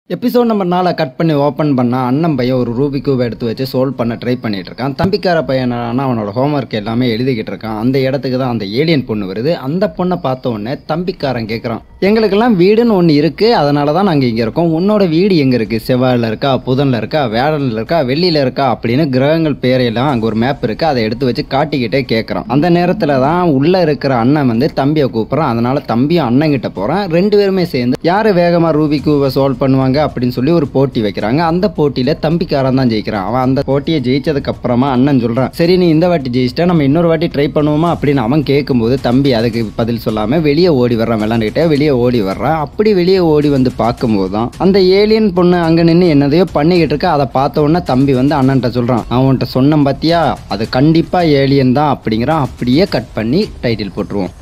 episode number நாலை cut பண்ணி open பண்ணால் அண்ணன் பையன் ஒரு ரூபி கியூப் எடுத்து வச்சு சால்வ் பண்ண ட்ரை பண்ணிட்டு இருக்கான் தம்பிக்கார பையன் என்னன்னா அவனோட ஹோம்ஒர்க் எல்லாமே எழுதிக்கிட்டு இருக்கான் அந்த இடத்துக்கு தான் அந்த ஏலியன் பொண்ணு வருது அந்த பொண்ணை பார்த்த உடனே தம்பிக்காரன் கேட்குறான் எங்களுக்கெல்லாம் வீடுன்னு ஒன்று இருக்குது அதனால தான் நாங்கள் இங்கே இருக்கோம் உன்னோட வீடு எங்கே இருக்குது செவ்வாயில் இருக்கா புதனில் இருக்கா வேடனில் இருக்கா வெள்ளியில் இருக்கா அப்படின்னு கிரகங்கள் பேரையெல்லாம் அங்கே ஒரு மேப் இருக்குது அதை எடுத்து வச்சு காட்டிக்கிட்டே கேட்குறான் அந்த நேரத்தில் தான் உள்ளே இருக்கிற அண்ணன் வந்து தம்பியை கூப்பிட்றான் அதனால தம்பியும் அண்ணன் கிட்ட போகிறான் ரெண்டு பேருமே சேர்ந்து யார் வேகமாக ரூபி கியூவை சால்வ் பண்ணுவாங்க அப்படின்னு சொல்லி ஒரு போட்டி வைக்கிறாங்க அந்த போட்டியில் தம்பிக்காரன் தான் ஜெயிக்கிறான் அவன் அந்த போட்டியை ஜெயிச்சதுக்கு அப்புறமா அண்ணன் சொல்கிறான் சரி நீ இந்த வாட்டி ஜெயிச்சிட்டா நம்ம இன்னொரு வாட்டி ட்ரை பண்ணுவோமா அப்படின்னு அவன் கேட்கும்போது தம்பி அதுக்கு பதில் சொல்லாமல் வெளியே ஓடி வர்றான் விளாண்டுக்கிட்டே வெளியே ஓடி வர்றான் அப்படி வெளியே ஓடி வந்து பார்க்கும்போது தான் அந்த ஏலியன் பொண்ணு அங்கே நின்று என்னதையோ பண்ணிக்கிட்டு இருக்கு அதை பார்த்த உடனே தம்பி வந்து அண்ணன்ட்ட சொல்கிறான் அவன்கிட்ட சொன்னேன் பார்த்தியா அது கண்டிப்பாக ஏலியன் தான் அப்படிங்கிறான் அப்படியே கட் பண்ணி டைட்டில் போட்டுருவோம்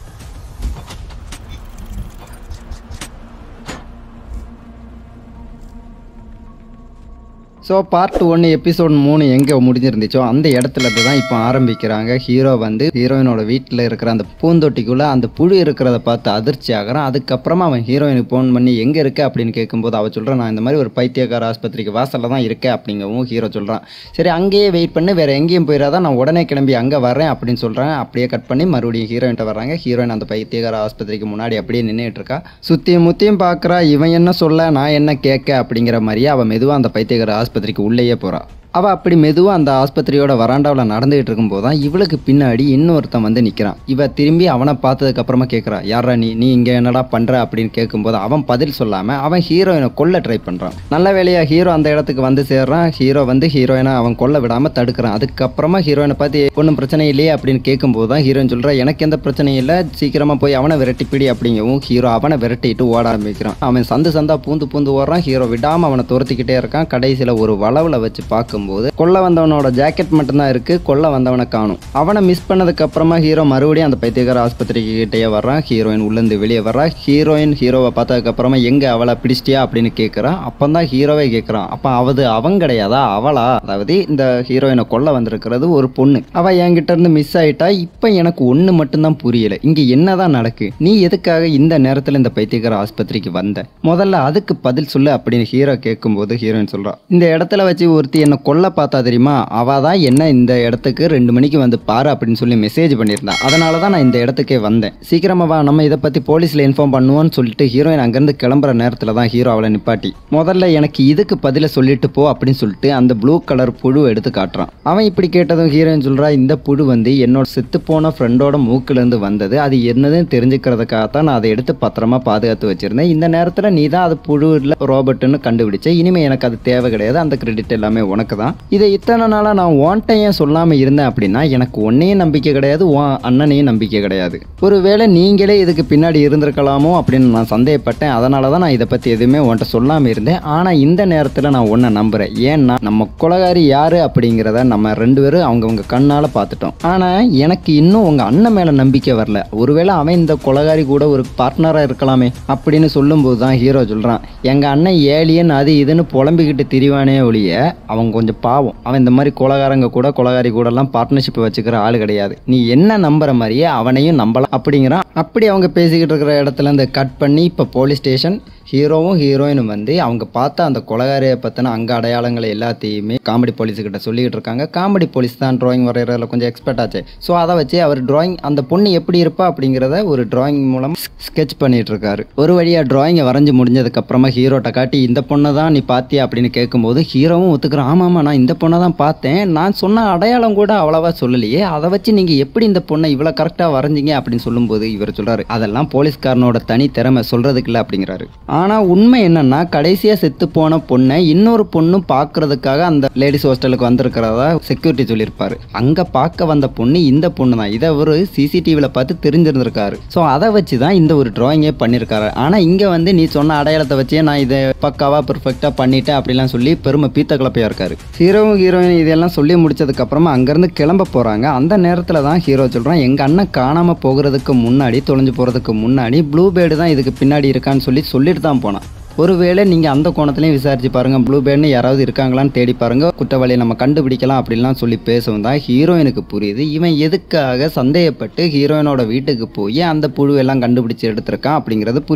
ஸோ பார்ட் ஒன்று எபிசோட் மூணு எங்கே முடிஞ்சிருந்துச்சோ அந்த இடத்துல இருந்து தான் இப்போ ஆரம்பிக்கிறாங்க ஹீரோ வந்து ஹீரோயினோட வீட்டில் இருக்கிற அந்த பூந்தொட்டிக்குள்ளே அந்த புழு இருக்கிறத பார்த்து அதிர்ச்சி ஆகிறான் அதுக்கப்புறமா அவன் ஹீரோயினுக்கு ஃபோன் பண்ணி எங்கே இருக்க அப்படின்னு கேட்கும்போது அவள் சொல்கிறான் நான் இந்த மாதிரி ஒரு பைத்தியக்கார ஆஸ்பத்திரிக்கு வாசலில் தான் இருக்கேன் அப்படிங்கவும் ஹீரோ சொல்கிறான் சரி அங்கேயே வெயிட் பண்ணி வேறு எங்கேயும் போயிடாதான் நான் உடனே கிளம்பி அங்கே வரேன் அப்படின்னு சொல்கிறாங்க அப்படியே கட் பண்ணி மறுபடியும் ஹீரோயின்ட்ட வர்றாங்க ஹீரோயின் அந்த பைத்தியக்கார ஆஸ்பத்திரிக்கு முன்னாடி அப்படியே நின்றுட்டு இருக்கா சுற்றியும் முத்தியும் பார்க்குறா இவன் என்ன சொல்ல நான் என்ன கேட்க அப்படிங்கிற மாதிரியே அவன் மெதுவாக அந்த பைத்தியக்கார ஆஸ்பத்திரிக்கு உள்ளேயே போகிறா அவள் அப்படி மெதுவாக அந்த ஆஸ்பத்திரியோட வராண்டாவில் நடந்துகிட்டு இருக்கும்போது தான் இவளுக்கு பின்னாடி இன்னொருத்தன் வந்து நிற்கிறான் இவ திரும்பி அவனை பார்த்ததுக்கு அப்புறமா கேட்குறா யாரா நீ நீ இங்கே என்னடா பண்ணுற அப்படின்னு கேட்கும்போது அவன் பதில் சொல்லாமல் அவன் ஹீரோயினை கொல்ல ட்ரை பண்ணுறான் நல்ல வேலையா ஹீரோ அந்த இடத்துக்கு வந்து சேர்றான் ஹீரோ வந்து ஹீரோயினை அவன் கொல்ல விடாமல் தடுக்கிறான் அதுக்கப்புறமா ஹீரோயினை பார்த்து ஒன்றும் பிரச்சனை இல்லையே அப்படின்னு கேட்கும்போது தான் ஹீரோயின் சொல்கிறா எனக்கு எந்த பிரச்சனையும் இல்லை சீக்கிரமாக போய் அவனை விரட்டி பிடி அப்படிங்கவும் ஹீரோ அவனை விரட்டிட்டு ஓட ஆரம்பிக்கிறான் அவன் சந்து சந்தா பூந்து பூந்து ஓடுறான் ஹீரோ விடாமல் அவனை துரத்திக்கிட்டே இருக்கான் கடைசியில் ஒரு வளவில் வச்சு பார்க்கும்போது கொல்ல வந்தவனோட ஜாக்கெட் மட்டும்தான் இருக்கு கொல்ல வந்தவனை காணும் அவனை மிஸ் பண்ணதுக்கு அப்புறமா ஹீரோ மறுபடியும் அந்த பைத்தியக்கார ஆஸ்பத்திரிக்கு கிட்டேயே வர்றான் ஹீரோயின் உள்ளேருந்து வெளியே வர்றா ஹீரோயின் ஹீரோவை பார்த்ததுக்கு அப்புறமா எங்க அவளை பிடிச்சிட்டியா அப்படின்னு கேட்குறான் அப்போ தான் ஹீரோவே கேட்குறான் அப்போ அவது அவன் கிடையாதா அவளா அதாவது இந்த ஹீரோயினை கொல்ல வந்திருக்கிறது ஒரு பொண்ணு அவ என்கிட்ட இருந்து மிஸ் ஆயிட்டா இப்போ எனக்கு ஒன்று மட்டும்தான் புரியல இங்க என்னதான் நடக்கு நீ எதுக்காக இந்த நேரத்தில் இந்த பைத்தியக்கார ஆஸ்பத்திரிக்கு வந்த முதல்ல அதுக்கு பதில் சொல்லு அப்படின்னு ஹீரோ கேட்கும்போது ஹீரோயின் சொல்றா இந்த இடத்துல வச்சு ஒருத்தி என்னை கொல்ல பார்த்தா தெரியுமா அவ தான் என்ன இந்த இடத்துக்கு ரெண்டு மணிக்கு வந்து பாரு அப்படின்னு சொல்லி மெசேஜ் பண்ணியிருந்தான் அதனால தான் நான் இந்த இடத்துக்கே வந்தேன் சீக்கிரமா வா நம்ம இதை பத்தி போலீஸ்ல இன்ஃபார்ம் பண்ணுவோம்னு சொல்லிட்டு ஹீரோயின் அங்கேருந்து கிளம்புற நேரத்தில் தான் ஹீரோ அவளை நிப்பாட்டி முதல்ல எனக்கு இதுக்கு பதில சொல்லிட்டு போ அப்படின்னு சொல்லிட்டு அந்த ப்ளூ கலர் புழு எடுத்து காட்டுறான் அவன் இப்படி கேட்டதும் ஹீரோயின் சொல்றா இந்த புழு வந்து என்னோட செத்து போன ஃப்ரெண்டோட மூக்குலேருந்து வந்தது அது என்னதுன்னு தெரிஞ்சுக்கிறதுக்காக தான் நான் அதை எடுத்து பத்திரமா பாதுகாத்து வச்சிருந்தேன் இந்த நேரத்தில் நீ தான் அது புழு இல்லை ரோபோட்டுன்னு கண்டுபிடிச்ச இனிமே எனக்கு அது தேவை கிடையாது அந்த கிரெடிட் எல்லாமே உனக்கு தான் இதை இத்தனை நாளாக நான் உன்கிட்ட ஏன் சொல்லாமல் இருந்தேன் அப்படின்னா எனக்கு உன்னையும் நம்பிக்கை கிடையாது உன் அண்ணனையும் நம்பிக்கை கிடையாது ஒருவேளை நீங்களே இதுக்கு பின்னாடி இருந்திருக்கலாமோ அப்படின்னு நான் சந்தேகப்பட்டேன் அதனால தான் நான் இதை பற்றி எதுவுமே உன்கிட்ட சொல்லாமல் இருந்தேன் ஆனால் இந்த நேரத்தில் நான் உன்னை நம்புகிறேன் ஏன்னா நம்ம கொலகாரி யார் அப்படிங்கிறத நம்ம ரெண்டு பேரும் அவங்கவுங்க கண்ணால் பார்த்துட்டோம் ஆனால் எனக்கு இன்னும் உங்கள் அண்ணன் மேலே நம்பிக்கை வரல ஒருவேளை அவன் இந்த கொலகாரி கூட ஒரு பார்ட்னராக இருக்கலாமே அப்படின்னு சொல்லும்போது தான் ஹீரோ சொல்கிறான் எங்கள் அண்ணன் ஏலியன் அது இதுன்னு புலம்பிக்கிட்டு திரிவானே ஒழிய அவன் கொஞ்சம் பாவம் அவன் இந்த மாதிரி கொலகாரங்க கூட கொலகாரி கூடலாம் பார்ட்னர்ஷிப் வச்சுக்கிற ஆள் கிடையாது நீ என்ன நம்புற மாதிரியே அவனையும் நம்பலாம் அப்படிங்கிறான் அப்படி அவங்க பேசிக்கிட்டு இருக்கிற இடத்துல இருந்து கட் பண்ணி இப்போ போலீஸ் ஸ்டேஷன் ஹீரோவும் ஹீரோயினும் வந்து அவங்க பார்த்த அந்த கொலகாரியை பற்றின அங்க அடையாளங்களை எல்லாத்தையுமே காமெடி போலீஸுக்கிட்ட சொல்லிக்கிட்டு இருக்காங்க காமெடி போலீஸ் தான் ட்ராயிங் வரைகிறதுல கொஞ்சம் எக்ஸ்பர்ட் ஆச்சு ஸோ அதை வச்சு அவர் ட்ராயிங் அந்த பொண்ணு எப்படி இருப்பா அப்படிங்கிறத ஒரு ட்ராயிங் மூலம் ஸ்கெட்ச் பண்ணிட்டு இருக்காரு ஒரு வழியாக ட்ராயிங்கை வரைஞ்சி முடிஞ்சதுக்கு அப்புறமா ஹீரோட்ட காட்டி இந்த பொண்ணை தான் நீ பார்த்தியா அப்படின்னு கேட்கும்போது ஹீரோவும் ஒத்துக்கிறான் ஆமாம் ஆமாம் நான் இந்த பொண்ணை தான் பார்த்தேன் நான் சொன்ன அடையாளம் கூட அவ்வளவா சொல்லலையே அதை வச்சு நீங்கள் எப்படி இந்த பொண்ணை இவ்வளோ கரெக்டாக வரைஞ்சிங்க அப்படின்னு சொல்லும்போது இவர் சொல்கிறாரு அதெல்லாம் போலீஸ்காரனோட தனி திறமை சொல்கிறதுக்கு இல்லை அப்படிங்கிறாரு ஆனால் உண்மை என்னன்னா கடைசியாக செத்து போன பொண்ணை இன்னொரு பொண்ணு பார்க்கறதுக்காக அந்த லேடிஸ் ஹாஸ்டலுக்கு வந்திருக்கிறதா செக்யூரிட்டி சொல்லியிருப்பாரு அங்கே பார்க்க வந்த பொண்ணு இந்த பொண்ணு தான் இதை ஒரு சிசிடிவியில் பார்த்து தெரிஞ்சிருந்திருக்காரு ஸோ அதை வச்சு தான் இந்த ஒரு ட்ராயிங்கே பண்ணியிருக்காரு ஆனால் இங்கே வந்து நீ சொன்ன அடையாளத்தை வச்சே நான் இதை பக்காவாக பெர்ஃபெக்டாக பண்ணிட்டேன் அப்படிலாம் சொல்லி பெருமை பீத்த கிளப்பையாக இருக்காரு ஹீரோவும் ஹீரோயின் இதெல்லாம் சொல்லி முடிச்சதுக்கப்புறமா அங்கேருந்து கிளம்ப போகிறாங்க அந்த நேரத்தில் தான் ஹீரோ சொல்கிறான் எங்கள் அண்ணன் காணாமல் போகிறதுக்கு முன்னாடி தொலைஞ்சு போகிறதுக்கு முன்னாடி ப்ளூ பேர்டு தான் இதுக்கு பின்னாடி இருக்கான்னு சொல்லி சொல்லிட்டு தான் போனான் ஒருவேளை நீங்கள் அந்த கோணத்துலையும் விசாரிச்சு பாருங்கள் ப்ளூ பேர்னு யாராவது இருக்காங்களான்னு தேடி பாருங்கள் குற்றவாளியை நம்ம கண்டுபிடிக்கலாம் அப்படின்லாம் சொல்லி பேசவும் தான் ஹீரோயினுக்கு புரியுது இவன் எதுக்காக சந்தேகப்பட்டு ஹீரோயினோட வீட்டுக்கு போய் அந்த புழுவெல்லாம் கண்டுபிடிச்சு எடுத்திருக்கான் அப்படிங்கிறது புரியுது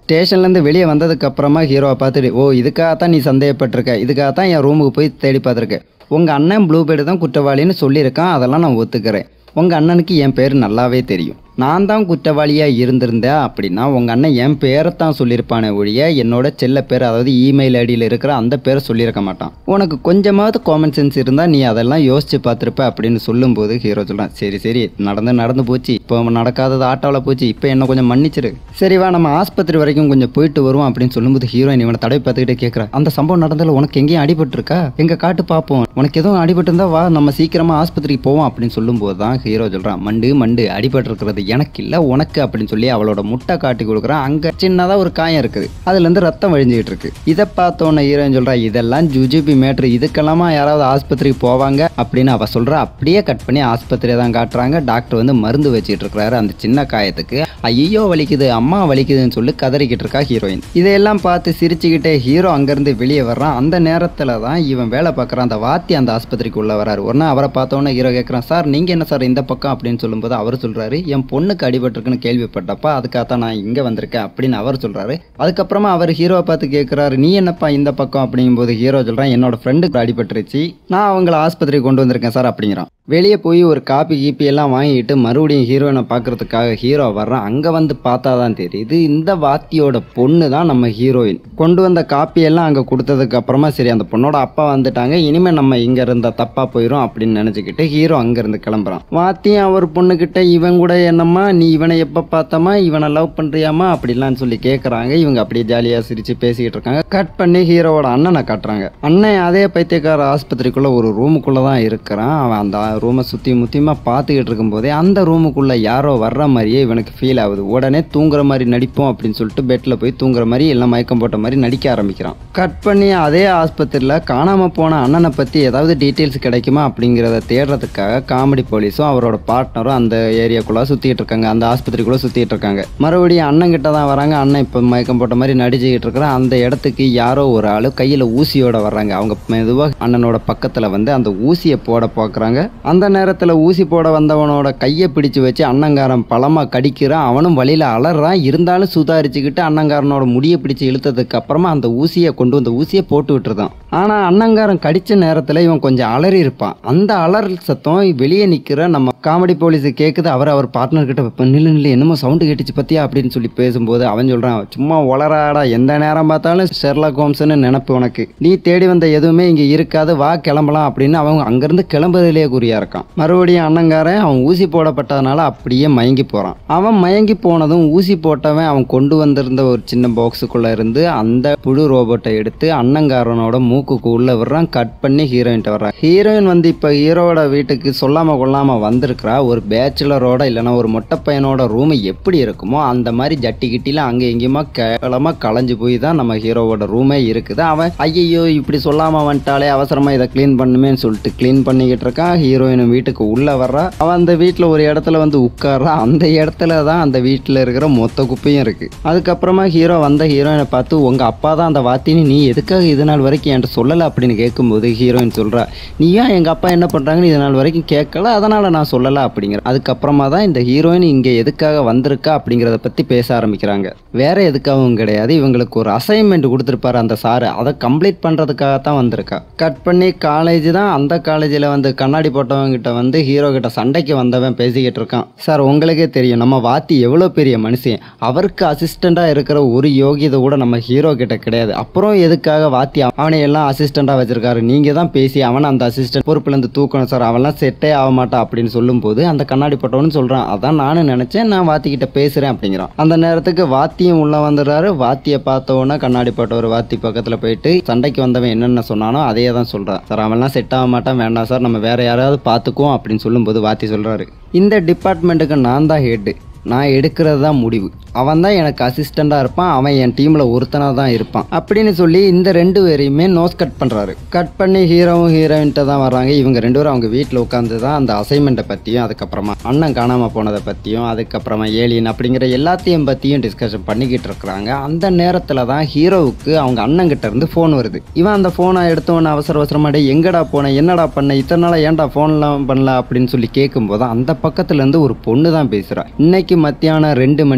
ஸ்டேஷன்லேருந்து வெளியே வந்ததுக்கு அப்புறமா ஹீரோவை பார்த்துட்டு ஓ இதுக்காகத்தான் நீ சந்தேகப்பட்டிருக்க இதுக்காகத்தான் என் ரூமுக்கு போய் தேடி பார்த்துருக்க உங்கள் அண்ணன் ப்ளூ பேர்டு தான் குற்றவாளின்னு சொல்லியிருக்கான் அதெல்லாம் நான் ஒத்துக்கிறேன் உங்கள் அண்ணனுக்கு என் பேர் நல்லாவே தெரியும் நான் தான் குற்றவாளியாக இருந்திருந்தேன் அப்படின்னா உங்கள் அண்ணன் என் பேரை தான் சொல்லியிருப்பானே ஒழிய என்னோட செல்ல பேர் அதாவது இமெயில் ஐடியில் இருக்கிற அந்த பேரை சொல்லியிருக்க மாட்டான் உனக்கு கொஞ்சமாவது காமன் சென்ஸ் இருந்தால் நீ அதெல்லாம் யோசிச்சு பார்த்துருப்ப அப்படின்னு சொல்லும்போது ஹீரோ சொல்கிறான் சரி சரி நடந்து நடந்து போச்சு இப்போ நடக்காதது ஆட்டோவில் போச்சு இப்போ என்ன கொஞ்சம் மன்னிச்சிரு சரி வா நம்ம ஆஸ்பத்திரி வரைக்கும் கொஞ்சம் போயிட்டு வருவோம் அப்படின்னு சொல்லும்போது ஹீரோயின் இவனை தடவை பார்த்துக்கிட்டே கேட்குறா அந்த சம்பவம் நடந்ததில் உனக்கு எங்கேயும் அடிபட்டிருக்கா எங்க காட்டு பார்ப்போம் உனக்கு எதுவும் அடிபட்டு இருந்தா வா நம்ம சீக்கிரமா ஆஸ்பத்திரிக்கு போவோம் அப்படின்னு சொல்லும்போது தான் ஹீரோ சொல்றான் மண்டு மண்டு அடிபட்டிருக்கிறது எனக்கு இல்லை உனக்கு அப்படின்னு சொல்லி அவளோட முட்டை காட்டி கொடுக்குறான் அங்க சின்னதா ஒரு காயம் இருக்குது அதுல இருந்து ரத்தம் வழிஞ்சுக்கிட்டு இருக்கு இதை பார்த்தோன்னே ஹீரோயின் சொல்றா இதெல்லாம் ஜுஜிபி மேட்ரு இதுக்கெல்லாமா யாராவது ஆஸ்பத்திரிக்கு போவாங்க அப்படின்னு அவ சொல்றா அப்படியே கட் பண்ணி ஆஸ்பத்திரியை தான் காட்டுறாங்க டாக்டர் வந்து மருந்து வச்சுட்டு இருக்கிறாரு அந்த சின்ன காயத்துக்கு ஐயோ வலிக்குது அம்மா வலிக்குதுன்னு சொல்லி கதறிக்கிட்டு இருக்கா ஹீரோயின் இதையெல்லாம் பார்த்து சிரிச்சுக்கிட்டே ஹீரோ அங்கேருந்து வெளியே வர்றான் அந்த நேரத்தில் தான் இவன் வேலை பார்க்குறான் அந்த வாத்தி அந்த ஆஸ்பத்திரிக்கு உள்ள வராரு உடனே அவரை பார்த்தோன்னே ஹீரோ கேட்குறான் சார் நீங்கள் என்ன சார் இந்த பக்கம் அப்படின்னு சொல்லும்போது அவர் சொல்கிறாரு என் பொண்ணுக்கு அடிபட்டிருக்குன்னு கேள்விப்பட்டப்ப அதுக்காக நான் இங்கே வந்திருக்கேன் அப்படின்னு அவர் சொல்கிறாரு அதுக்கப்புறமா அவர் ஹீரோவை பார்த்து கேட்குறாரு நீ என்னப்பா இந்த பக்கம் அப்படிங்கும்போது ஹீரோ சொல்கிறான் என்னோட ஃப்ரெண்டுக்கு அடிபட்டுருச்சு நான் அவங்கள ஆஸ்பத்திரிக்கு கொண்டு வந்திருக்கேன் சார் அப்படிங்கிறான் வெளியே போய் ஒரு காப்பி கீப்பி எல்லாம் வாங்கிட்டு மறுபடியும் ஹீரோயினை பார்க்கறதுக்காக ஹீரோ வர்றான் அங்கே வந்து பார்த்தா தான் தெரியுது இந்த வாத்தியோட பொண்ணு தான் நம்ம ஹீரோயின் கொண்டு வந்த காப்பி எல்லாம் அங்கே கொடுத்ததுக்கு அப்புறமா சரி அந்த பொண்ணோட அப்பா வந்துட்டாங்க இனிமேல் நம்ம இங்கே இருந்தா தப்பாக போயிடும் அப்படின்னு நினச்சிக்கிட்டு ஹீரோ அங்கேருந்து கிளம்புறான் வாத்தியும் அவர் பொண்ணுக்கிட்ட இவன் கூட என்னம்மா நீ இவனை எப்போ பார்த்தமா இவனை லவ் பண்ணுறியாமா அப்படிலாம் சொல்லி கேட்குறாங்க இவங்க அப்படியே ஜாலியாக சிரித்து பேசிக்கிட்டு இருக்காங்க கட் பண்ணி ஹீரோவோட அண்ணனை காட்டுறாங்க அண்ணன் அதே பைத்தியக்கார ஆஸ்பத்திரிக்குள்ளே ஒரு ரூமுக்குள்ளே தான் இருக்கிறான் அவன் அந்த ரூமை சுற்றி முத்தியமாக பார்த்துக்கிட்டு இருக்கும்போதே அந்த ரூமுக்குள்ளே யாரோ வர்ற மாதிரியே இவனுக்கு ஃபீல் ஆகுது உடனே தூங்குற மாதிரி நடிப்போம் அப்படின்னு சொல்லிட்டு பெட்டில் போய் தூங்குற மாதிரி எல்லாம் மயக்கம் போட்ட மாதிரி நடிக்க ஆரம்பிக்கிறான் கட் பண்ணி அதே ஆஸ்பத்திரியில் காணாமல் போன அண்ணனை பற்றி ஏதாவது டீட்டெயில்ஸ் கிடைக்குமா அப்படிங்கிறத தேடுறதுக்காக காமெடி போலீஸும் அவரோட பார்ட்னரும் அந்த ஏரியாக்குள்ளே சுற்றிட்டு இருக்காங்க அந்த ஆஸ்பத்திரிக்குள்ளே சுற்றிட்டு இருக்காங்க மறுபடியும் அண்ணன் கிட்ட தான் வராங்க அண்ணன் இப்போ மயக்கம் போட்ட மாதிரி நடிச்சுக்கிட்டு இருக்கிறான் அந்த இடத்துக்கு யாரோ ஒரு ஆள் கையில் ஊசியோட வர்றாங்க அவங்க மெதுவாக அண்ணனோட பக்கத்தில் வந்து அந்த ஊசியை போட பார்க்குறாங்க அந்த நேரத்தில் ஊசி போட வந்தவனோட கையை பிடிச்சு வச்சு அண்ணங்காரன் பழமாக கடிக்கிறான் அவனும் வழியில் அலறான் இருந்தாலும் சுதாரிச்சுக்கிட்டு அண்ணங்காரனோட முடியை பிடிச்சு இழுத்ததுக்கு அப்புறமா அந்த ஊசியை கொண்டு வந்த ஊசியை போட்டு விட்டுருதான் ஆனால் அண்ணங்காரன் கடிச்ச நேரத்தில் இவன் கொஞ்சம் அலறி இருப்பான் அந்த அலறல் சத்தம் வெளியே நிற்கிற நம்ம காமெடி போலீஸு கேட்குது அவர் அவர் பார்ட்னர் கிட்ட "இப்ப நில்லு நில்லு என்னமோ சவுண்டு கேட்டுச்சு பத்தியா அப்படின்னு சொல்லி பேசும்போது அவன் சொல்கிறான் சும்மா உளராடா எந்த நேரம் பார்த்தாலும் ஷெர்லாக் ஹோம்ஸ்னு நினப்பு உனக்கு நீ தேடி வந்த எதுவுமே இங்கே இருக்காது வா கிளம்பலாம் அப்படின்னு அவன் அங்கேருந்து கிளம்புறதுலேயே குறியா இருக்கான் மறுபடியும் அண்ணங்காரன் அவன் ஊசி போடப்பட்டதுனால அப்படியே மயங்கி போகிறான் அவன் மயங்கி போனதும் ஊசி போட்டவன் அவன் கொண்டு வந்திருந்த ஒரு சின்ன பாக்ஸுக்குள்ளே இருந்து அந்த புழு ரோபோட்டை எடுத்து அண்ணங்காரனோட மூக்குக்கு உள்ளே விடுறான் கட் பண்ணி ஹீரோயின்ட்ட வர்றான் ஹீரோயின் வந்து இப்போ ஹீரோவோட வீட்டுக்கு சொல்லாமல் கொள்ளாமல் வந்திருக்கிறா ஒரு பேச்சுலரோட இல்லைன்னா ஒரு மொட்டை பையனோட ரூம் எப்படி இருக்குமோ அந்த மாதிரி ஜட்டி கிட்டில அங்கே எங்கேயுமா கேவலமாக களைஞ்சு போய் தான் நம்ம ஹீரோவோட ரூமே இருக்குது அவன் ஐயையோ இப்படி சொல்லாமல் வந்துட்டாலே அவசரமாக இதை க்ளீன் பண்ணுமேன்னு சொல்லிட்டு க்ளீன் பண்ணிக்கிட்டு இருக்கான் ஹீரோயின் வீட்டுக்கு உள்ளே வர்றா அவன் அந்த வீட்டில் ஒரு இடத்துல வந்து உட்கார்றா அந்த இடத்துல தான் அந்த வீட்டில் இருக்கிற மொத்த குப்பையும் இருக்குது அதுக்கப்புறமா ஹீரோ வந்த ஹீரோயினை பார்த்து உங்கள் அப்பா தான் அந்த வாத்தின்னு நீ எதுக்காக இது நாள் வரைக்கும் என்கிட்ட சொல்லலை அப்படின்னு கேட்கும்போது ஹீரோயின் சொல்கிறா நீ ஏன் எங்கள் அப்பா என்ன பண்ணுறாங்கன்னு இது நாள் வரைக்கும் கேட்கல அதனால் நான் சொல்லலை அப்படிங்கிற அதுக்கப்புறமா தான் இந்த ஹீரோயின் இங்கே எதுக்காக வந்திருக்கா அப்படிங்கிறத பற்றி பேச ஆரம்பிக்கிறாங்க வேற எதுக்காகவும் கிடையாது இவங்களுக்கு ஒரு அசைன்மெண்ட் கொடுத்துருப்பாரு அந்த சாரு அதை கம்ப்ளீட் பண்ணுறதுக்காக தான் வந்திருக்கா கட் பண்ணி காலேஜ் தான் அந்த காலேஜில் வந்து கண்ணாடி போட்டவங்க கிட்ட வந்து ஹீரோ கிட்ட சண்டைக்கு வந்தவன் பேசிக்கிட்டு இருக்கான் சார் உங்களுக்கே தெரியும் நம்ம வாத்தி எவ்வளோ பெரிய மனுஷன் அவருக்கு அசிஸ்டண்ட்டாக இருக்கிற ஒரு யோகியதை கூட நம்ம ஹீரோ கிட்ட கிடையாது அப்புறம் எதுக்காக வாத்தி அவனை எல்லாம் அசிஸ்டண்ட்டாக வச்சிருக்காரு நீங்கள் தான் பேசி அவனை அந்த அசிஸ்டன்ட் பொறுப்புலேருந்து தூக்கணும் சார் அவன்லாம் செட்டே ஆக மாட்டான் அப்படின்னு சொல்லும்போது அந்த கண்ணாடி போட்டவனு சொல்கிறான் அதான் நானும் நினச்சேன் நான் வாத்தி கிட்ட பேசுகிறேன் அப்படிங்கிறான் அந்த நேரத்துக்கு வாத்தியும் உள்ளே வந்துடுறாரு வாத்தியை பார்த்த உடனே கண்ணாடி போட்டவர் வாத்தி பக்கத்தில் போயிட்டு சண்டைக்கு வந்தவன் என்னென்ன சொன்னானோ அதையே தான் சொல்கிறான் சார் அவன்லாம் செட் ஆக மாட்டான் வேண்டாம் சார் நம்ம வேற யாராவது பார்த்துக்குவோம் அப்படின்னு சொல்லும்போது வாத்தி சொல்கிறாரு இந்த டிபார்ட்மெண்ட்டுக்கு நான் தான் ஹெட்டு நான் எடுக்கிறது தான் முடிவு அவன் தான் எனக்கு அசிஸ்டண்ட்டாக இருப்பான் அவன் என் டீமில் ஒருத்தனாக தான் இருப்பான் அப்படின்னு சொல்லி இந்த ரெண்டு பேரையுமே நோஸ் கட் பண்ணுறாரு கட் பண்ணி ஹீரோவும் ஹீரோயின்ட்ட தான் வர்றாங்க இவங்க ரெண்டு பேரும் அவங்க வீட்டில் உட்காந்து தான் அந்த அசைன்மெண்ட்டை பற்றியும் அதுக்கப்புறமா அண்ணன் காணாமல் போனதை பற்றியும் அதுக்கப்புறமா ஏலியன் அப்படிங்கிற எல்லாத்தையும் பற்றியும் டிஸ்கஷன் பண்ணிக்கிட்டு இருக்கிறாங்க அந்த நேரத்தில் தான் ஹீரோவுக்கு அவங்க அண்ணங்கிட்ட இருந்து ஃபோன் வருது இவன் அந்த ஃபோனை எடுத்தவொன்னே அவசர அவசரமா டேய் எங்கடா போன என்னடா பண்ண இத்தனை நாளாக ஏன்டா ஃபோன்லாம் பண்ணல அப்படின்னு சொல்லி கேட்கும்போது அந்த பக்கத்துல இருந்து ஒரு பொண்ணு தான் பேசுகிறா இன்னைக்கு மத்தியானம் ரெண்டு மணிக்கு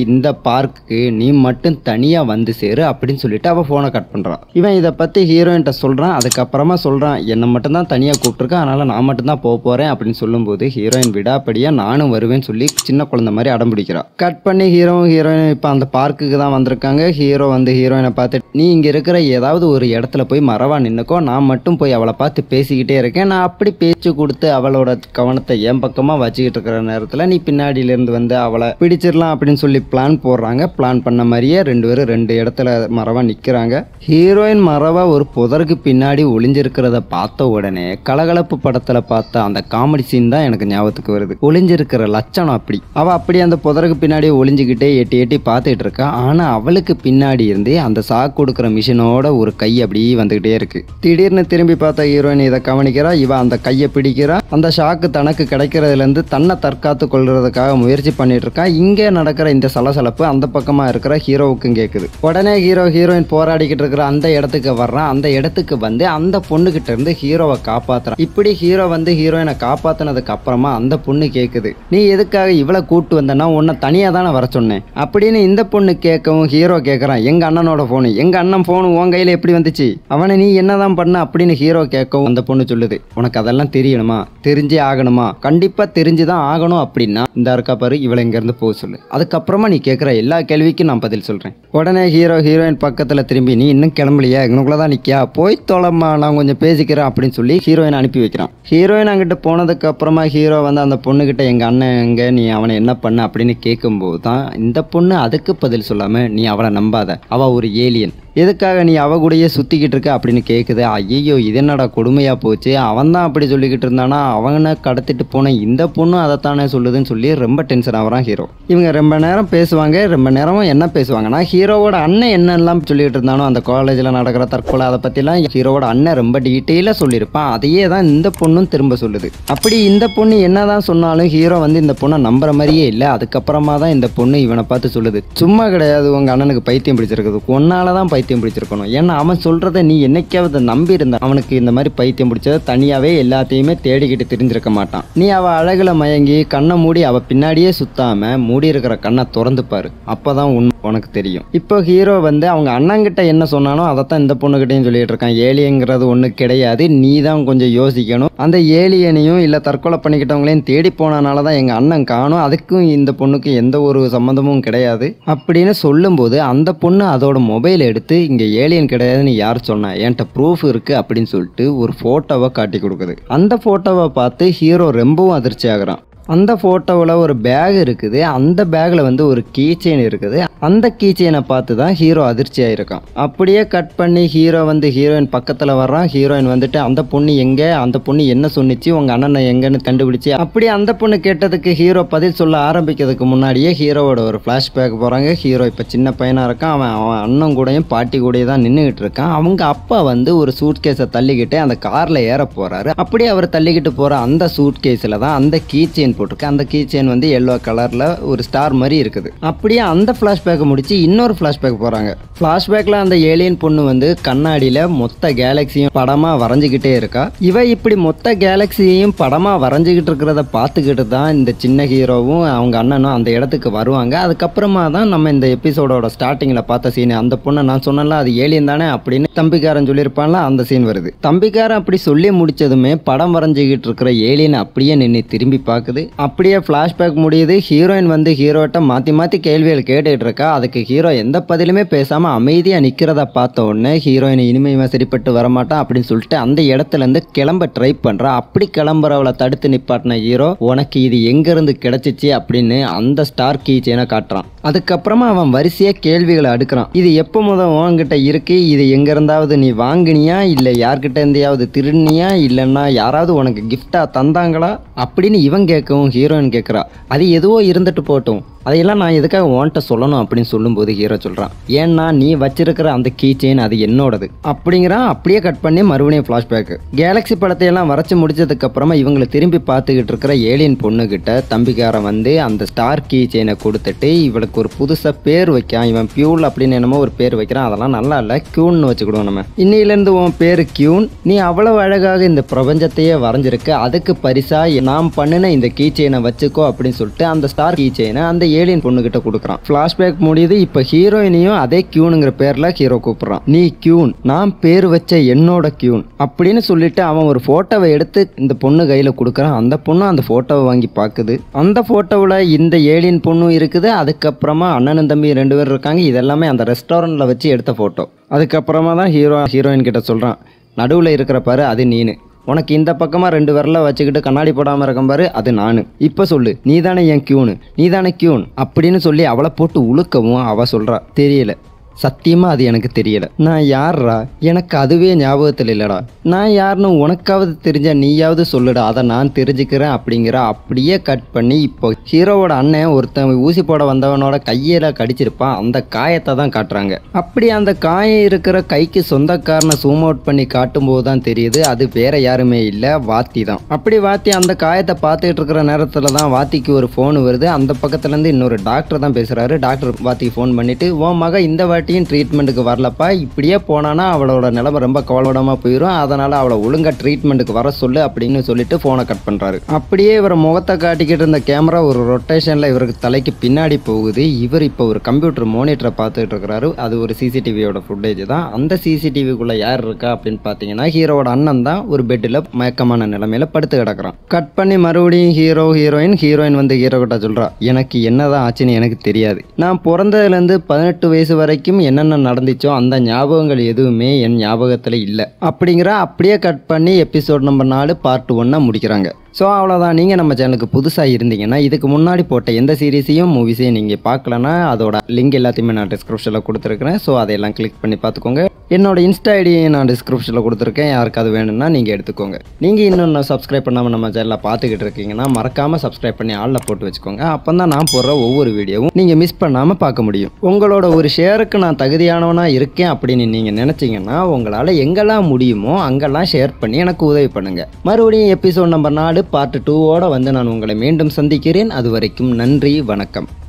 இந்த பார்க்குக்கு நீ மட்டும் தனியாக வந்து சேரு அப்படின்னு சொல்லிட்டு அவள் ஃபோனை கட் பண்ணுறான் இவன் இதை பற்றி ஹீரோயின்ட்ட சொல்கிறான் அதுக்கப்புறமா சொல்கிறான் என்னை மட்டும்தான் தனியாக கூப்பிட்ருக்கேன் அதனால் நான் மட்டும்தான் போக போகிறேன் அப்படின்னு சொல்லும்போது ஹீரோயின் விடாப்படியாக நானும் வருவேன்னு சொல்லி சின்ன குழந்தை மாதிரி அடம் பிடிக்கிறான் கட் பண்ணி ஹீரோவும் ஹீரோயின் இப்போ அந்த பார்க்குக்கு தான் வந்திருக்காங்க ஹீரோ வந்து ஹீரோயினை பார்த்து நீ இங்கே இருக்கிற ஏதாவது ஒரு இடத்துல போய் மறவா நின்னுக்கோ நான் மட்டும் போய் அவளை பார்த்து பேசிக்கிட்டே இருக்கேன் நான் அப்படி பேச்சு கொடுத்து அவளோட கவனத்தை என் பக்கமாக வச்சுக்கிட்டு இருக்கிற நேரத்தில் நீ பின்னாடியிலேருந்து வந்து அவளை பிடிச்சிடலாம் அப்படின்னு சொல்லி பிளான் போடுறாங்க பிளான் பண்ண மாதிரியே ரெண்டு பேரும் ரெண்டு இடத்துல மறவா நிற்கிறாங்க ஹீரோயின் மறவா ஒரு புதருக்கு பின்னாடி ஒளிஞ்சிருக்கிறத பார்த்த உடனே கலகலப்பு படத்தில் பார்த்த அந்த காமெடி சீன் தான் எனக்கு ஞாபகத்துக்கு வருது ஒளிஞ்சிருக்கிற லட்சணம் அப்படி அவள் அப்படி அந்த புதருக்கு பின்னாடி ஒளிஞ்சுக்கிட்டே எட்டி எட்டி பார்த்துட்டு இருக்கா ஆனால் அவளுக்கு பின்னாடி இருந்து அந்த சாக்கு கொடுக்குற மிஷினோட ஒரு கை அப்படியே வந்துக்கிட்டே இருக்கு திடீர்னு திரும்பி பார்த்த ஹீரோயின் இதை கவனிக்கிறா இவ அந்த கையை பிடிக்கிறா அந்த ஷாக்கு தனக்கு கிடைக்கிறதுலேருந்து தன்னை தற்காத்து கொள்றதுக்காக முயற்சி பண்ணிட்டு இருக்கா இங்கே நடக்கிற இந்த சலசலப்பு அந்த பக்கமாக இருக்கிற ஹீரோவுக்கும் கேட்குது உடனே ஹீரோ ஹீரோயின் போராடிக்கிட்டு இருக்கிற அந்த இடத்துக்கு வர்றான் அந்த இடத்துக்கு வந்து அந்த பொண்ணுகிட்ட இருந்து ஹீரோவை காப்பாத்துறான் இப்படி ஹீரோ வந்து ஹீரோயினை காப்பாத்தினதுக்கு அப்புறமா அந்த பொண்ணு கேட்குது நீ எதுக்காக இவ்வளோ கூட்டு வந்தனா உன்னை தனியாக தானே வர சொன்னேன் அப்படின்னு இந்த பொண்ணு கேட்கவும் ஹீரோ கேட்குறான் எங்கள் அண்ணனோட ஃபோனு எங்கள் அண்ணன் ஃபோனு உன் கையில் எப்படி வந்துச்சு அவனை நீ என்னதான் பண்ண அப்படின்னு ஹீரோ கேட்கவும் அந்த பொண்ணு சொல்லுது உனக்கு அதெல்லாம் தெரியணுமா தெரிஞ்சே ஆகணுமா கண்டிப்பாக தெரிஞ்சு தான் ஆகணும் அப்படின்னா இந்த இருக்கா பாரு இவளை இங்கேருந்து போக சொல்லு அதுக்கப்புறமா நீ கேட்குற எல்லா கேள்விக்கும் நான் பதில் சொல்கிறேன் உடனே ஹீரோ ஹீரோயின் பக்கத்தில் திரும்பி நீ இன்னும் கிளம்பலையா எங்களுக்குள்ள தான் நிற்கியா போய் தொலைம்மா நான் கொஞ்சம் பேசிக்கிறேன் அப்படின்னு சொல்லி ஹீரோயின் அனுப்பி வைக்கிறான் ஹீரோயின் அங்கிட்ட போனதுக்கு அப்புறமா ஹீரோ வந்து அந்த பொண்ணுகிட்ட எங்கள் அண்ணன் எங்க நீ அவனை என்ன பண்ண அப்படின்னு கேட்கும்போது தான் இந்த பொண்ணு அதுக்கு பதில் சொல்லாமல் நீ அவளை நம்பாத அவள் ஒரு ஏலியன் எதுக்காக நீ அவ கூடயே சுற்றிக்கிட்டு இருக்க அப்படின்னு கேட்குது ஐயோ இது என்னடா கொடுமையாக போச்சு அவன் தான் அப்படி சொல்லிக்கிட்டு இருந்தானா அவனை கடத்திட்டு போன இந்த பொண்ணும் அதைத்தானே சொல்லுதுன்னு சொல்லி ரொம்ப டென்ஷன் ஆகிறான் ஹீரோ இவங்க ரொம்ப நேரம் பேசுவாங்க ரொம்ப நேரமும் என்ன பேசுவாங்கன்னா ஹீரோவோட அண்ணன் என்னெல்லாம் சொல்லிட்டு இருந்தானோ அந்த காலேஜில் நடக்கிற தற்கொலை அதை பற்றிலாம் ஹீரோவோட அண்ணன் ரொம்ப டீட்டெயிலாக சொல்லியிருப்பான் அதையே தான் இந்த பொண்ணும் திரும்ப சொல்லுது அப்படி இந்த பொண்ணு என்னதான் சொன்னாலும் ஹீரோ வந்து இந்த பொண்ணை நம்புற மாதிரியே இல்லை அதுக்கப்புறமா தான் இந்த பொண்ணு இவனை பார்த்து சொல்லுது சும்மா கிடையாது உங்கள் அண்ணனுக்கு பைத்தியம் பிடிச்சிருக்குது உன்னால தான் பைத்தியம் பிடிச்சிருக்கணும் ஏன்னா அவன் சொல்கிறத நீ என்னைக்காவது நம்பி இருந்த அவனுக்கு இந்த மாதிரி பைத்தியம் பிடிச்சத தனியாகவே எல்லாத்தையுமே தேடிக்கிட்டு தெரிஞ்சிருக்க மாட்டான் நீ அவள் அழகுல மயங்கி கண்ணை மூடி அவள் பின்னாடியே சுத்தாம மூடி இருக்கிற கண்ணை திறந்து பாரு அப்பதான் உண்மை உனக்கு தெரியும் இப்போ ஹீரோ வந்து அவங்க அண்ணங்கிட்ட என்ன சொன்னானோ அதைத்தான் இந்த பொண்ணுகிட்டையும் சொல்லிட்டு இருக்கான் ஏலியங்கிறது ஒன்று கிடையாது நீ தான் கொஞ்சம் யோசிக்கணும் அந்த ஏலியனையும் இல்லை தற்கொலை பண்ணிக்கிட்டவங்களையும் தேடி போனனால தான் எங்கள் அண்ணன் காணும் அதுக்கும் இந்த பொண்ணுக்கு எந்த ஒரு சம்மந்தமும் கிடையாது அப்படின்னு சொல்லும்போது அந்த பொண்ணு அதோட மொபைல் எடுத்து இங்கே ஏலியன் கிடையாதுன்னு யார் சொன்னா என்கிட்ட ப்ரூஃப் இருக்குது அப்படின்னு சொல்லிட்டு ஒரு ஃபோட்டோவை காட்டி கொடுக்குது அந்த ஃபோட்டோவை பார்த்து ஹீரோ ரொம்பவும் அதிர்ச்சி ஆகுறான் அந்த ஃபோட்டோவில் ஒரு பேக் இருக்குது அந்த பேக்கில் வந்து ஒரு கீ செயின் இருக்குது அந்த கீ செயினை பார்த்து தான் ஹீரோ அதிர்ச்சி ஆயிருக்கான் அப்படியே கட் பண்ணி ஹீரோ வந்து ஹீரோயின் பக்கத்தில் வர்றான் ஹீரோயின் வந்துட்டு அந்த பொண்ணு எங்கே அந்த பொண்ணு என்ன சொன்னிச்சு உங்கள் அண்ணனை எங்கன்னு கண்டுபிடிச்சு அப்படி அந்த பொண்ணு கேட்டதுக்கு ஹீரோ பதில் சொல்ல ஆரம்பிக்கிறதுக்கு முன்னாடியே ஹீரோவோட ஒரு ஃப்ளாஷ்பேக் போகிறாங்க ஹீரோ இப்போ சின்ன பையனாக இருக்கான் அவன் அவன் அண்ணன் கூடயும் பாட்டி கூடயும் தான் நின்றுக்கிட்டு இருக்கான் அவங்க அப்பா வந்து ஒரு சூட் கேஸை தள்ளிக்கிட்டு அந்த காரில் ஏற போகிறாரு அப்படி அவர் தள்ளிக்கிட்டு போகிற அந்த சூட் கேஸில் தான் அந்த கீ செயின் போட்டிருக்கு அந்த கீ செயின் வந்து எல்லோ கலரில் ஒரு ஸ்டார் மாதிரி இருக்குது அப்படியே அந்த ஃப்ளாஷ்பேக்கை முடிச்சு இன்னொரு ஃப்ளாஷ்பேக் போகிறாங்க ஃப்ளாஷ்பேக்கில் அந்த ஏலியன் பொண்ணு வந்து கண்ணாடியில் மொத்த கேலக்சியும் படமாக வரைஞ்சிக்கிட்டே இருக்கா இவ இப்படி மொத்த கேலக்சியையும் படமாக வரைஞ்சிக்கிட்டு இருக்கிறத பார்த்துக்கிட்டு தான் இந்த சின்ன ஹீரோவும் அவங்க அண்ணனும் அந்த இடத்துக்கு வருவாங்க அதுக்கப்புறமா தான் நம்ம இந்த எபிசோடோட ஸ்டார்டிங்கில் பார்த்த சீன் அந்த பொண்ணை நான் சொன்னல அது ஏலியன் தானே அப்படின்னு தம்பிக்காரன் சொல்லியிருப்பான்ல அந்த சீன் வருது தம்பிக்காரன் அப்படி சொல்லி முடிச்சதுமே படம் வரைஞ்சிக்கிட்டு இருக்கிற ஏலியன் அப்படியே நின்று திரும்பி பார்க்குது அப்படியே ஃப்ளாஷ்பேக் முடியுது ஹீரோயின் வந்து ஹீரோட்ட மாற்றி மாற்றி கேள்விகள் கேட்டுட்டு இருக்கா அதுக்கு ஹீரோ எந்த பதிலுமே பேசாமல் அமைதியாக நிற்கிறத பார்த்த உடனே ஹீரோயின் இனிமே இவன் சரிப்பட்டு வரமாட்டான் அப்படின்னு சொல்லிட்டு அந்த இடத்துல இருந்து கிளம்ப ட்ரை பண்ணுறா அப்படி கிளம்புறவளை தடுத்து நிப்பாட்டின ஹீரோ உனக்கு இது எங்கேருந்து கிடைச்சிச்சு அப்படின்னு அந்த ஸ்டார் கீ செயினை காட்டுறான் அதுக்கப்புறமா அவன் வரிசையாக கேள்விகளை அடுக்கிறான் இது எப்போ முதல் உன்கிட்ட இருக்கு இது எங்க இருந்தாவது நீ வாங்கினியா இல்லை யார்கிட்ட இருந்தையாவது திருடினியா இல்லைன்னா யாராவது உனக்கு கிஃப்டா தந்தாங்களா அப்படின்னு இவன் கேட்கவும் ஹீரோயின் கேட்குறா அது எதுவோ இருந்துட்டு போகட்டும் அதையெல்லாம் நான் எதுக்காக உன்கிட்ட சொல்லணும் அப்படின்னு சொல்லும்போது ஹீரோ சொல்கிறான் ஏன்னா நீ வச்சிருக்கிற அந்த கீ செயின் அது என்னோடது அப்படிங்கிறான் அப்படியே கட் பண்ணி மறுபடியும் ஃப்ளாஷ்பேக்கு கேலக்ஸி படத்தையெல்லாம் வரைச்சி முடிச்சதுக்கு அப்புறமா இவங்களை திரும்பி பார்த்துக்கிட்டு இருக்கிற ஏலியன் பொண்ணுகிட்ட தம்பிக்காரன் வந்து அந்த ஸ்டார் கீ செயினை கொடுத்துட்டு இவளுக்கு ஒரு புதுசாக பேர் வைக்கான் இவன் பியூல் அப்படின்னு என்னமோ ஒரு பேர் வைக்கிறான் அதெல்லாம் நல்லா இல்லை கியூன்னு வச்சுக்கிடுவோம் நம்ம இன்னிலேருந்து உன் பேர் கியூன் நீ அவ்வளவு அழகாக இந்த பிரபஞ்சத்தையே வரைஞ்சிருக்க அதுக்கு பரிசா நாம் பண்ணின இந்த கீ செயினை வச்சுக்கோ அப்படின்னு சொல்லிட்டு அந்த ஸ்டார் கீ செயினை அந்த ஏலியன் பொண்ணுகிட்ட கொடுக்குறான் ஃப்ளாஷ்பேக் முடியுது இப்போ ஹீரோயினையும் அதே கியூனுங்கிற பேர்ல ஹீரோ கூப்பிடுறான் நீ கியூன் நான் பேர் வச்ச என்னோட கியூன் அப்படின்னு சொல்லிட்டு அவன் ஒரு போட்டோவை எடுத்து இந்த பொண்ணு கையில கொடுக்குறான் அந்த பொண்ணு அந்த போட்டோவை வாங்கி பார்க்குது அந்த போட்டோவில் இந்த ஏலியன் பொண்ணும் இருக்குது அதுக்கப்புறமா அண்ணனும் தம்பி ரெண்டு பேர் இருக்காங்க இதெல்லாமே அந்த ரெஸ்டாரண்ட்ல வச்சு எடுத்த போட்டோ அதுக்கப்புறமா தான் ஹீரோ ஹீரோயின் கிட்ட சொல்றான் நடுவில் இருக்கிற பாரு அது நீனு உனக்கு இந்த பக்கமாக ரெண்டு விரல வச்சுக்கிட்டு கண்ணாடி போடாமல் இருக்கும் பாரு அது நான் இப்போ சொல்லு நீ தானே என் கியூனு நீ தானே கியூன் அப்படின்னு சொல்லி அவளை போட்டு உழுக்கவும் அவள் சொல்கிறா தெரியல சத்தியமாக அது எனக்கு தெரியல நான் யார்ரா எனக்கு அதுவே ஞாபகத்தில் இல்லைடா நான் யாருன்னு உனக்காவது தெரிஞ்சா நீயாவது சொல்லுடா அதை நான் தெரிஞ்சுக்கிறேன் அப்படிங்கிற அப்படியே கட் பண்ணி இப்போ ஹீரோவோட அண்ணன் ஒருத்தன் ஊசி போட வந்தவனோட கையில கடிச்சிருப்பான் அந்த காயத்தை தான் காட்டுறாங்க அப்படி அந்த காயம் இருக்கிற கைக்கு சொந்தக்காரனை சூம் அவுட் பண்ணி காட்டும்போது தான் தெரியுது அது வேற யாருமே இல்லை வாத்தி தான் அப்படி வாத்தி அந்த காயத்தை பார்த்துக்கிட்டு இருக்கிற நேரத்தில் தான் வாத்திக்கு ஒரு ஃபோன் வருது அந்த பக்கத்துலேருந்து இன்னொரு டாக்டர் தான் பேசுகிறாரு டாக்டர் வாத்திக்கு ஃபோன் பண்ணிட்டு உன் மக இந்த வாட்டியும் ட்ரீட்மெண்ட்டுக்கு வரலப்பா இப்படியே போனானா அவளோட நிலைமை ரொம்ப கவலைவிடமாக போயிடும் அதனால் அவளை ஒழுங்காக ட்ரீட்மெண்ட்டுக்கு வர சொல்லு அப்படின்னு சொல்லிட்டு ஃபோனை கட் பண்ணுறாரு அப்படியே இவர் முகத்தை காட்டிக்கிட்டு இருந்த கேமரா ஒரு ரொட்டேஷனில் இவருக்கு தலைக்கு பின்னாடி போகுது இவர் இப்போ ஒரு கம்ப்யூட்டர் மானிட்டரை பார்த்துட்டு இருக்கிறாரு அது ஒரு சிசிடிவியோட ஃபுட்டேஜ் தான் அந்த சிசிடிவிக்குள்ளே யார் இருக்கா அப்படின்னு பார்த்தீங்கன்னா ஹீரோவோட அண்ணன் தான் ஒரு பெட்டில் மயக்கமான நிலைமையில படுத்து கிடக்குறான் கட் பண்ணி மறுபடியும் ஹீரோ ஹீரோயின் ஹீரோயின் வந்து ஹீரோ கிட்ட சொல்றா எனக்கு என்னதான் ஆச்சுன்னு எனக்கு தெரியாது நான் பிறந்ததுலேருந்து பதினெட்டு வயசு வரைக்கும் என்னென்ன நடந்துச்சோ அந்த ஞாபகங்கள் எதுவுமே என் ஞாபகத்தில் இல்லை அப்படிங்கிற அப்படியே கட் பண்ணி எபிசோட் நம்பர் நாலு பார்ட் ஒன்னை முடிக்கிறாங்க ஸோ அவ்வளோதான் நீங்கள் நம்ம சேனலுக்கு புதுசாக இருந்தீங்கன்னா இதுக்கு முன்னாடி போட்ட எந்த சீரீஸையும் மூவிஸையும் நீங்கள் பார்க்கலன்னா அதோட லிங்க் எல்லாத்தையுமே நான் டிஸ்கிரிப்ஷனில் கொடுத்துருக்கிறேன் ஸோ அதையெல்லாம் கிளிக் பண்ணி பார்த்துக்கோங்க என்னோட இன்ஸ்டா ஐடியை நான் டிஸ்கிரிப்ஷனில் கொடுத்துருக்கேன் யாருக்காவது வேணும்னா நீங்கள் எடுத்துக்கோங்க நீங்கள் இன்னும் நான் சப்ஸ்கிரைப் பண்ணாமல் நம்ம சேனலில் பார்த்துக்கிட்டு இருக்கீங்கன்னா மறக்காமல் சப்ஸ்கிரைப் பண்ணி ஆளில் போட்டு வச்சுக்கோங்க அப்போ தான் நான் போடுற ஒவ்வொரு வீடியோவும் நீங்கள் மிஸ் பண்ணாமல் பார்க்க முடியும் உங்களோட ஒரு ஷேருக்கு நான் தகுதியானவனா இருக்கேன் அப்படின்னு நீங்கள் நினச்சிங்கன்னா உங்களால் எங்கெல்லாம் முடியுமோ அங்கெல்லாம் ஷேர் பண்ணி எனக்கு உதவி பண்ணுங்கள் மறுபடியும் எபிசோட் நம்பர் நாலு பார்ட் டூவோட வந்து நான் உங்களை மீண்டும் சந்திக்கிறேன் அது வரைக்கும் நன்றி வணக்கம்